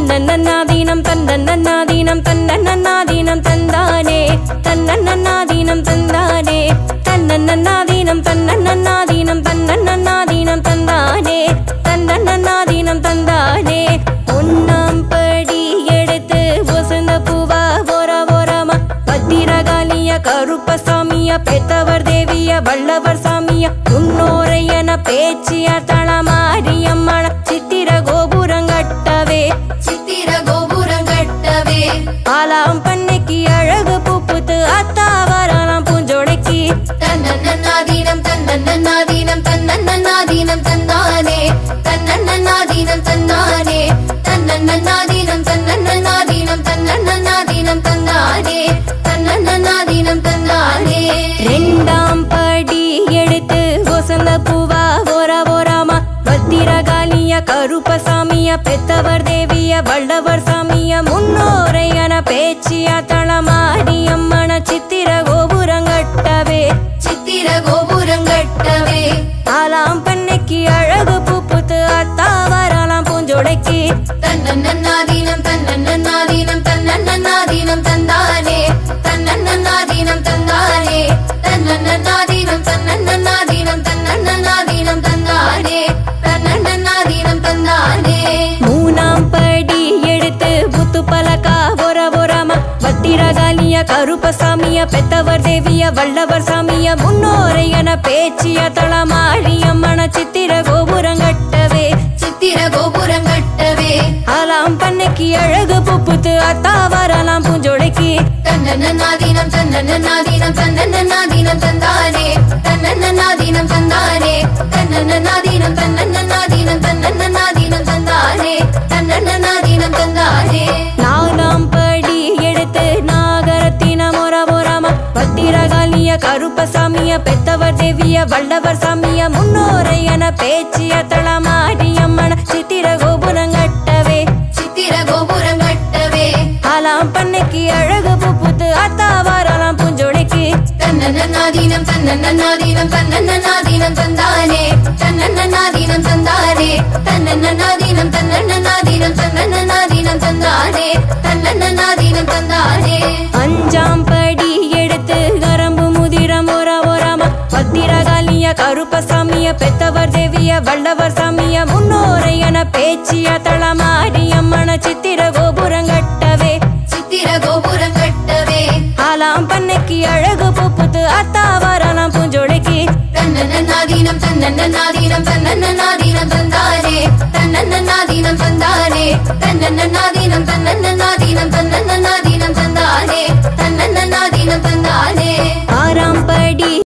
தன்னன்னாதீனம் தன்னன்னாதீனம் தன்னன்னாதீனம் தந்தானே தன்னன்னாதீனம் தந்தானே தன்னன்னாதீனம் தன்னன்னாதீனம் தன்னன்னாதீனம் தந்தானே தன்னன்னாதீனம் தந்தானே ஒன்னாம் படி எடுத்து வசந்த பூவா ஓர ஓரமா பத்திரகாளிய கருப்பசாமிய பெத்தவர் தேவிய வல்லவர் சாமிய முன்னோரையன பேச்சிய தளமாரியம்மன சித்திர கோபுரங்கட்டவே சித்திர கோபுரம் கட்டவே ஆலாம் பண்ணைக்கு அழகு பூப்புத்து அத்தாவராலாம் பூஞ்சோடைக்கு தன்னன்னாதீனம் தன்னன்னாதீனம் தன்னன்னாதீனம் தந்தானே தன்னன்னாதீனம் தந்தானே தன்னன்னாதீனம் தன்னன்னாதீனம் தன்னன்னாதீனம் தந்தானே தன்னன்னாதீனம் தந்தானே ரெண்டாம் படி எடுத்து வசந்த பூவா ஓர ஓராமா பத்திரகாளிய கருப்பசாமிய பெத்தவர் தேவிய வல்லவர் சாமிய முன்னோரையன பேச்சிய தளமாரியம்மன சித்திர கோபுரங்கட்டவே சித்திர கோபுரம் கட்டவே ஆலாம் பண்ணைக்கு அழகு பூப்புத்து அத்தாவராலாம் பூஞ்சோடைக்கு தன்னன்னாதீனம் தன்னன்னாதீனம் தன்னன்னாதீனம் தந்தானே தன்னன்னாதீனம் தந்தானே தன்னன்னாதீனம் தன்னன்னாதீனம் தன்னன்னாதீனம் தந்தானே தன்னன்னாதீனம் தந்தானே மூணாம் படி எடுத்து புத்து பலக்கா ஒர ஒராம பத்திரகாளிய கருப்பசாமிய பெத்தவர் தேவிய வல்லவர் சாமிய முன்னோரையன பேச்சிய தளமாழியம்மன சித்திர கோபுரங்கட்டவே சித்திர கோபுரம் கட்டவே ஆலாம் பண்ணைக்கு அழகு புப்புத்து அத்தாவரலாம் பூஞ்சோடைக்கு தன்னன்னாதீனம் தன்னன்னாதீனம் தன்னன்னாதீனம் தந்தானே தன்னன்னாதீனம் தந்தானே தன்னன்னாதீனம் தன்னன்னாதீனம் தன்னன்னாதீனம் தந்தானே தன்னன்னாதீனம் தந்தானே நாலாம் படி எடுத்து நாகரத்தின மொர ஒராம பத்திரகாளிய கருப்பசாமிய பெத்தவர் தேவிய வல்லவர் சாமிய முன்னோரையன பேச்சிய தளமாடியம்மன சித்திர கோபுரங்கட்டவே சித்திர கோபுரம் கட்டவே ஆலாம் பண்ணைக்கு அழகு புப்புத்து அத்தாவாரலாம் பூஞ்சோடைக்கு தன்னன்னாதீனம் தன்னன்னாதீனம் தன்னன்னாதீனம் தந்தானே தன்னன்னாதீனம் தந்தானே தன்னன்னாதீனம் தன்னன்னாதீனம் தன்னன்னாதீனம் தந்தானே தன்னன்னாதீனம் தந்தானே அஞ்சாம் படி எடுத்து கரம்பு முதிரம் ஒர ஒராம பத்திரகாளிய கருப்பசாமிய பெத்தவர் தேவிய வல்லவர் சாமிய முன்னோரையன பேச்சிய தளமாரியம்மன சித்திர கோபுரங்கட்டவே சித்திர கோபுரம் கட்டவே ஆலாம் பண்ணைக்கு அழகு பூப்புத்து அத்தாவரலாம் பூஞ்சோடைக்கு தன்னன்னாதீனம் தன்னன்னாதீனம் தன்னன்னாதீனம் தந்தானே தன்னன்னாதீனம் தந்தானே தன்னன்னாதீனம் தன்னன்னாதீனம் தன்னன்னாதீனம் தந்தானே தன்னன்னாதீனம் தந்தானே ஆறாம் படி